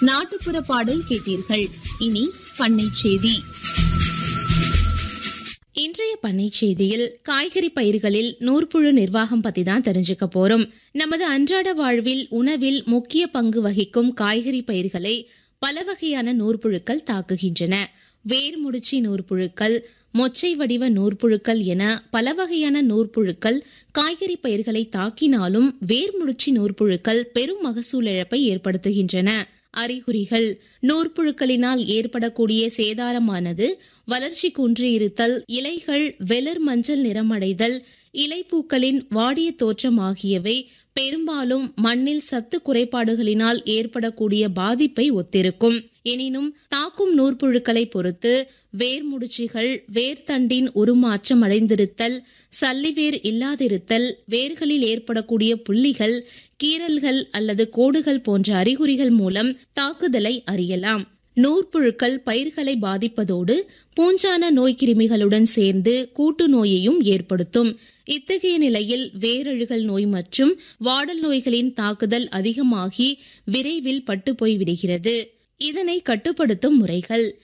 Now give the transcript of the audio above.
நாட்டுப்புற பாடல் கேட்டீர்கள் இனி பண்ணை செய்தி இன்றைய பண்ணை செய்தியில் காய்கறி பயிர்களில் நூற்புழு நிர்வாகம் பத்தி தான் தெரிஞ்சுக்க போறோம் நமது அன்றாட வாழ்வில் உணவில் முக்கிய பங்கு வகிக்கும் காய்கறி பயிர்களை பல வகையான நூற்புழுக்கள் தாக்குகின்றன வேர்முடிச்சி நூற்புழுக்கள் மொச்சை வடிவ நூற்புழுக்கள் என பல வகையான நூற்புழுக்கள் காய்கறி பயிர்களை தாக்கினாலும் வேர்முடிச்சி நூற்புழுக்கள் பெரும் மகசூல் இழப்பை ஏற்படுத்துகின்றன அறிகுறிகள் நூற்புழுக்களினால் ஏற்படக்கூடிய சேதாரமானது வளர்ச்சி குன்றியிருத்தல் இலைகள் வெளிர் மஞ்சள் நிறமடைதல் இலைப்பூக்களின் வாடிய தோற்றம் ஆகியவை பெரும்பாலும் மண்ணில் சத்து குறைபாடுகளினால் ஏற்படக்கூடிய பாதிப்பை ஒத்திருக்கும் எனினும் தாக்கும் நூற்புழுக்களை பொறுத்து வேர்முடிச்சிகள் வேர்த்தண்டின் உருமாற்றம் அடைந்திருத்தல் சல்லிவேர் இல்லாதிருத்தல் வேர்களில் ஏற்படக்கூடிய புள்ளிகள் கீறல்கள் அல்லது கோடுகள் போன்ற அறிகுறிகள் மூலம் தாக்குதலை அறியலாம் நூற்புழுக்கள் பயிர்களை பாதிப்பதோடு பூஞ்சான நோய் கிருமிகளுடன் சேர்ந்து கூட்டு நோயையும் ஏற்படுத்தும் இத்தகைய நிலையில் வேரழுகல் நோய் மற்றும் வாடல் நோய்களின் தாக்குதல் அதிகமாகி விரைவில் பட்டுப்போய் விடுகிறது இதனை கட்டுப்படுத்தும் முறைகள்